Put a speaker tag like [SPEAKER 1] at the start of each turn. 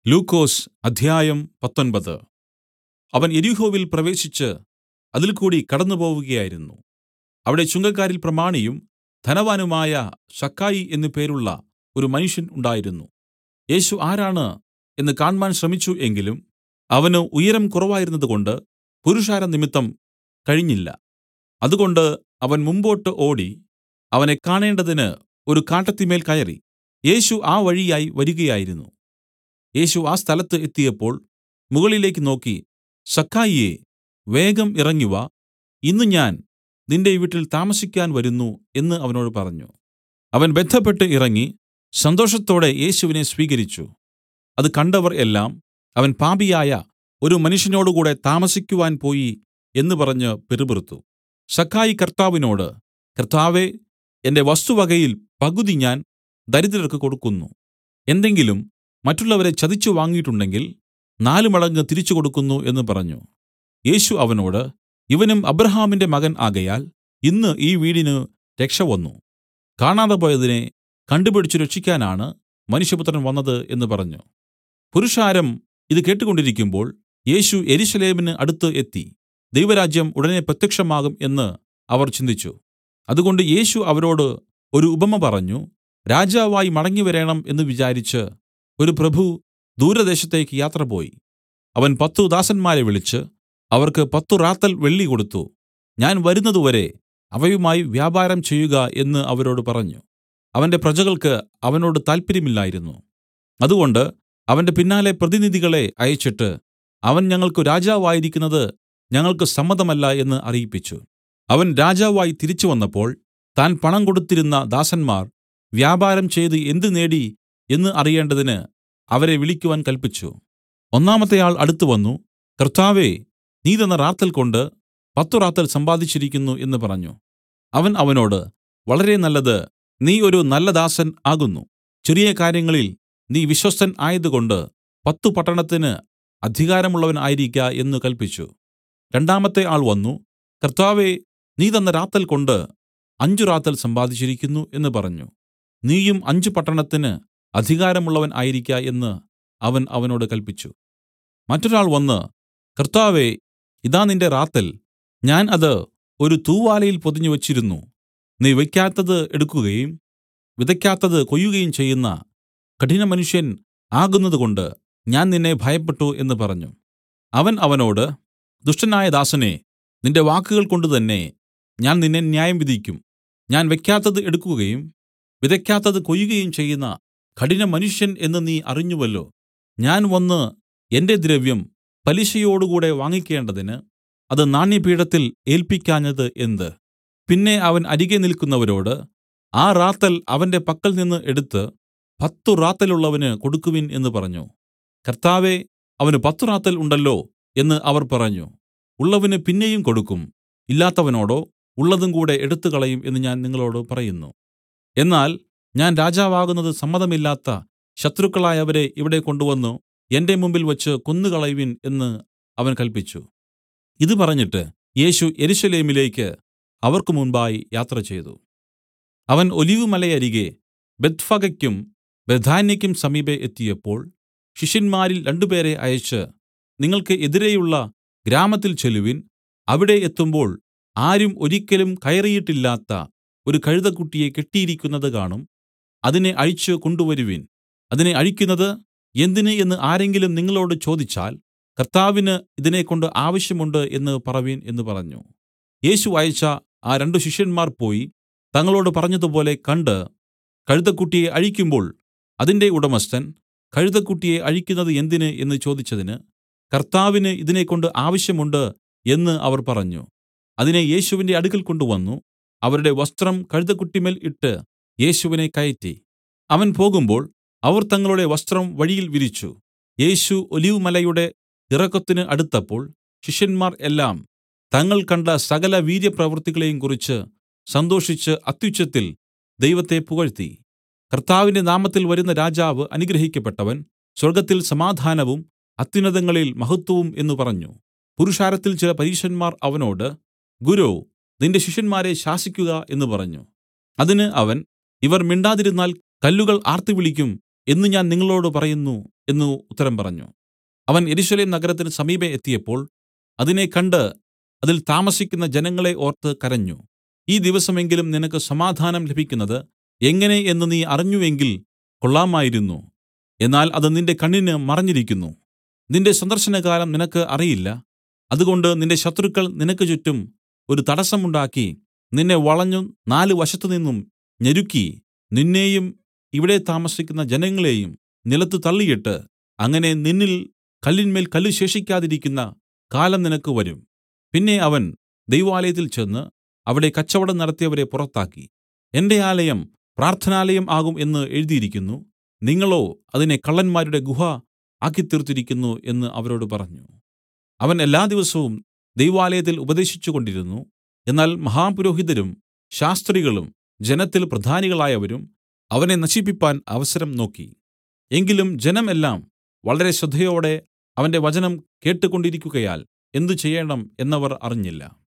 [SPEAKER 1] ലൂക്കോസ് അദ്ധ്യായം പത്തൊമ്പത് അവൻ യെരിഹോവിൽ പ്രവേശിച്ച് അതിൽകൂടി കടന്നുപോവുകയായിരുന്നു അവിടെ ചുങ്കക്കാരിൽ പ്രമാണിയും ധനവാനുമായ സക്കായി എന്നു പേരുള്ള ഒരു മനുഷ്യൻ ഉണ്ടായിരുന്നു യേശു ആരാണ് എന്ന് കാണ്മാൻ ശ്രമിച്ചു എങ്കിലും അവന് ഉയരം കുറവായിരുന്നതുകൊണ്ട് പുരുഷാരം നിമിത്തം കഴിഞ്ഞില്ല അതുകൊണ്ട് അവൻ മുമ്പോട്ട് ഓടി അവനെ കാണേണ്ടതിന് ഒരു കാട്ടത്തിമേൽ കയറി യേശു ആ വഴിയായി വരികയായിരുന്നു യേശു ആ സ്ഥലത്ത് എത്തിയപ്പോൾ മുകളിലേക്ക് നോക്കി സക്കായിയേ വേഗം ഇറങ്ങിവാ ഇന്ന് ഞാൻ നിന്റെ വീട്ടിൽ താമസിക്കാൻ വരുന്നു എന്ന് അവനോട് പറഞ്ഞു അവൻ ബദ്ധപ്പെട്ട് ഇറങ്ങി സന്തോഷത്തോടെ യേശുവിനെ സ്വീകരിച്ചു അത് കണ്ടവർ എല്ലാം അവൻ പാപിയായ ഒരു മനുഷ്യനോടുകൂടെ താമസിക്കുവാൻ പോയി എന്ന് പറഞ്ഞ് പിറുപിറുത്തു സക്കായി കർത്താവിനോട് കർത്താവേ എന്റെ വസ്തുവകയിൽ പകുതി ഞാൻ ദരിദ്രർക്ക് കൊടുക്കുന്നു എന്തെങ്കിലും മറ്റുള്ളവരെ ചതിച്ചു വാങ്ങിയിട്ടുണ്ടെങ്കിൽ നാല് മടങ്ങ് തിരിച്ചു കൊടുക്കുന്നു എന്ന് പറഞ്ഞു യേശു അവനോട് ഇവനും അബ്രാഹാമിന്റെ മകൻ ആകയാൽ ഇന്ന് ഈ വീടിന് രക്ഷ വന്നു കാണാതെ പോയതിനെ കണ്ടുപിടിച്ചു രക്ഷിക്കാനാണ് മനുഷ്യപുത്രൻ വന്നത് എന്ന് പറഞ്ഞു പുരുഷാരം ഇത് കേട്ടുകൊണ്ടിരിക്കുമ്പോൾ യേശു യെരൂശലേമിന് അടുത്ത് എത്തി ദൈവരാജ്യം ഉടനെ പ്രത്യക്ഷമാകും എന്ന് അവർ ചിന്തിച്ചു അതുകൊണ്ട് യേശു അവരോട് ഒരു ഉപമ പറഞ്ഞു രാജാവായി മടങ്ങിവരേണം എന്ന് വിചാരിച്ച് ഒരു പ്രഭു ദൂരദേശത്തേക്ക് യാത്രപോയി അവൻ പത്തു ദാസന്മാരെ വിളിച്ച് അവർക്ക് പത്തു റാത്തൽ വെള്ളി കൊടുത്തു ഞാൻ വരുന്നതുവരെ അവയുമായി വ്യാപാരം ചെയ്യുക എന്ന് അവരോട് പറഞ്ഞു അവന്റെ പ്രജകൾക്ക് അവനോട് താല്പര്യമില്ലായിരുന്നു അതുകൊണ്ട് അവന്റെ പിന്നാലെ പ്രതിനിധികളെ അയച്ചിട്ട് അവൻ ഞങ്ങൾക്കു രാജാവായിരിക്കുന്നത് ഞങ്ങൾക്ക് സമ്മതമല്ല എന്ന് അറിയിപ്പിച്ചു അവൻ രാജാവായി തിരിച്ചു വന്നപ്പോൾ താൻ പണം കൊടുത്തിരുന്ന ദാസന്മാർ വ്യാപാരം ചെയ്ത് എന്ത് നേടി എന്ന് അറിയേണ്ടതിന് അവരെ വിളിക്കുവാൻ കല്പിച്ചു ഒന്നാമത്തെ ആൾ അടുത്തു വന്നു കർത്താവേ നീ തന്ന റാത്തൽ കൊണ്ട് പത്തു റാത്തൽ സമ്പാദിച്ചിരിക്കുന്നു എന്ന് പറഞ്ഞു അവൻ അവനോട് വളരെ നല്ലത് നീ ഒരു നല്ല ദാസൻ ആകുന്നു ചെറിയ കാര്യങ്ങളിൽ നീ വിശ്വസ്തൻ ആയതുകൊണ്ട് പത്തു പട്ടണത്തിന് അധികാരമുള്ളവൻ ആയിരിക്ക എന്ന് കല്പിച്ചു രണ്ടാമത്തെ ആൾ വന്നു കർത്താവേ നീ തന്ന റാത്തൽ കൊണ്ട് അഞ്ച് റാത്തൽ സമ്പാദിച്ചിരിക്കുന്നു എന്ന് പറഞ്ഞു നീയും അഞ്ച് പട്ടണത്തിന് അധികാരമുള്ളവൻ ആയിരിക്ക എന്ന് അവൻ അവനോട് കല്പിച്ചു മറ്റൊരാൾ വന്ന് കർത്താവേ ഇതാ നിന്റെ റാത്തൽ ഞാൻ അത് ഒരു തൂവാലയിൽ പൊതിഞ്ഞു വച്ചിരുന്നു നീ വെയ്ക്കാത്തത് എടുക്കുകയും വിതയ്ക്കാത്തത് കൊയ്യുകയും ചെയ്യുന്ന കഠിനമനുഷ്യൻ ആകുന്നതുകൊണ്ട് ഞാൻ നിന്നെ ഭയപ്പെട്ടു എന്ന് പറഞ്ഞു അവൻ അവനോട് ദുഷ്ടനായ ദാസനെ നിന്റെ വാക്കുകൾ കൊണ്ട് തന്നെ ഞാൻ നിന്നെ ന്യായം വിധിക്കും ഞാൻ വെയ്ക്കാത്തത് എടുക്കുകയും വിതയ്ക്കാത്തത് കൊയ്യുകയും ചെയ്യുന്ന കഠിനമനുഷ്യൻ എന്ന് നീ അറിഞ്ഞുവല്ലോ ഞാൻ വന്ന് എന്റെ ദ്രവ്യം പലിശയോടുകൂടെ വാങ്ങിക്കേണ്ടതിന് അത് നാണ്യപീഠത്തിൽ ഏൽപ്പിക്കാഞ്ഞത് എന്ത് പിന്നെ അവൻ അരികെ നിൽക്കുന്നവരോട് ആ റാത്തൽ അവന്റെ പക്കൽ നിന്ന് എടുത്ത് പത്തു റാത്തലുള്ളവന് കൊടുക്കുവിൻ എന്ന് പറഞ്ഞു കർത്താവേ അവന് പത്തു റാത്തൽ ഉണ്ടല്ലോ എന്ന് അവർ പറഞ്ഞു ഉള്ളവന് പിന്നെയും കൊടുക്കും ഇല്ലാത്തവനോടോ ഉള്ളതും കൂടെ എടുത്തുകളയും എന്ന് ഞാൻ നിങ്ങളോട് പറയുന്നു എന്നാൽ ഞാൻ രാജാവാകുന്നത് സമ്മതമില്ലാത്ത ശത്രുക്കളായവരെ ഇവിടെ കൊണ്ടുവന്നു എന്റെ മുമ്പിൽ വച്ച് കൊന്നുകളയുവിൻ എന്ന് അവൻ കല്പിച്ചു ഇത് പറഞ്ഞിട്ട് യേശു യെരൂശലേമിലേക്ക് അവർക്ക് മുമ്പായി യാത്ര ചെയ്തു അവൻ ഒലിവുമലയരികെ ബേത്ഫഗയ്ക്കും ബേഥാന്യയ്ക്കും സമീപെ എത്തിയപ്പോൾ ശിഷ്യന്മാരിൽ രണ്ടുപേരെ അയച്ച് നിങ്ങൾക്ക് എതിരെയുള്ള ഗ്രാമത്തിൽ ചെല്ലുവിൻ അവിടെ എത്തുമ്പോൾ ആരും ഒരിക്കലും കയറിയിട്ടില്ലാത്ത ഒരു കഴുതക്കുട്ടിയെ കെട്ടിയിരിക്കുന്നത് കാണും അതിനെ അഴിച്ച് കൊണ്ടുവരുവിൻ അതിനെ അഴിക്കുന്നത് എന്തിന് എന്ന് ആരെങ്കിലും നിങ്ങളോട് ചോദിച്ചാൽ കർത്താവിന് ഇതിനെക്കൊണ്ട് ആവശ്യമുണ്ട് എന്ന് പറവിൻ എന്ന് പറഞ്ഞു യേശു അയച്ച ആ രണ്ടു ശിഷ്യന്മാർ പോയി തങ്ങളോട് പറഞ്ഞതുപോലെ കണ്ട് കഴുതക്കുട്ടിയെ അഴിക്കുമ്പോൾ അതിന്റെ ഉടമസ്ഥൻ കഴുതക്കുട്ടിയെ അഴിക്കുന്നത് എന്തിന് എന്ന് ചോദിച്ചതിന് കർത്താവിന് ഇതിനെക്കൊണ്ട് ആവശ്യമുണ്ട് എന്ന് അവർ പറഞ്ഞു അതിനെ യേശുവിന്റെ അടുക്കൽ കൊണ്ടുവന്നു അവരുടെ വസ്ത്രം കഴുതക്കുട്ടിമേൽ ഇട്ട് യേശുവിനെ കയറ്റി അവൻ പോകുമ്പോൾ അവർ തങ്ങളുടെ വസ്ത്രം വഴിയിൽ വിരിച്ചു യേശു ഒലിവുമലയുടെ ഇറക്കത്തിന് അടുത്തപ്പോൾ ശിഷ്യന്മാർ എല്ലാം തങ്ങൾ കണ്ട സകല വീര്യപ്രവൃത്തികളെയും കുറിച്ച് സന്തോഷിച്ച് അത്യുച്ചത്തിൽ ദൈവത്തെ പുകഴ്ത്തി കർത്താവിന്റെ നാമത്തിൽ വരുന്ന രാജാവ് അനുഗ്രഹിക്കപ്പെട്ടവൻ സ്വർഗ്ഗത്തിൽ സമാധാനവും അത്യുന്നതങ്ങളിൽ മഹത്വവും എന്നു പറഞ്ഞു പുരുഷാരത്തിൽ ചില പരീശന്മാർ അവനോട് ഗുരോ നിന്റെ ശിഷ്യന്മാരെ ശാസിക്കുക എന്ന് പറഞ്ഞു അതിന് അവൻ ഇവർ മിണ്ടാതിരുന്നാൽ കല്ലുകൾ ആർത്തുവിളിക്കും എന്ന് ഞാൻ നിങ്ങളോടു പറയുന്നു എന്നു ഉത്തരം പറഞ്ഞു അവൻ യെരൂശലേം നഗരത്തിന് സമീപെ എത്തിയപ്പോൾ അതിനെ കണ്ട് അതിൽ താമസിക്കുന്ന ജനങ്ങളെ ഓർത്ത് കരഞ്ഞു ഈ ദിവസമെങ്കിലും നിനക്ക് സമാധാനം ലഭിക്കുന്നത് എങ്ങനെ എന്ന് നീ അറിഞ്ഞ് എങ്കിൽ കൊള്ളാമായിരുന്നു എന്നാൽ അത് നിന്റെ കണ്ണിന് മറഞ്ഞിരിക്കുന്നു നിന്റെ സന്ദർശനകാലം നിനക്ക് അറിയില്ല അതുകൊണ്ട് നിന്റെ ശത്രുക്കൾ നിനക്ക് ചുറ്റും ഒരു തടസ്സം ഉണ്ടാക്കി നിന്നെ വളഞ്ഞു നാല് വശത്തുനിന്നും ഞെരുക്കി നിന്നെയും ഇവിടെ താമസിക്കുന്ന ജനങ്ങളെയും നിലത്തു തള്ളിയിട്ട് അങ്ങനെ നിന്നിൽ കല്ലിന്മേൽ കല്ല് ശേഷിക്കാതിരിക്കുന്ന കാലം നിനക്ക് വരും പിന്നെ അവൻ ദൈവാലയത്തിൽ ചെന്ന് അവിടെ കച്ചവടം നടത്തിയവരെ പുറത്താക്കി എന്റെ ആലയം പ്രാർത്ഥനാലയം ആകും എന്ന് എഴുതിയിരിക്കുന്നു നിങ്ങളോ അതിനെ കള്ളന്മാരുടെ ഗുഹ ആക്കിത്തീർത്തിരിക്കുന്നു എന്ന് അവരോട് പറഞ്ഞു അവൻ എല്ലാ ദിവസവും ദൈവാലയത്തിൽ ഉപദേശിച്ചുകൊണ്ടിരുന്നു എന്നാൽ മഹാപുരോഹിതരും ശാസ്ത്രികളും ജനത്തിൽ പ്രധാനികളായവരും അവനെ നശിപ്പിപ്പാൻ അവസരം നോക്കി എങ്കിലും ജനം എല്ലാം വളരെ ശ്രദ്ധയോടെ അവന്റെ വചനം കേട്ടുകൊണ്ടിരിക്കുകയാൽ എന്ത് ചെയ്യേണം എന്നവർ അറിഞ്ഞില്ല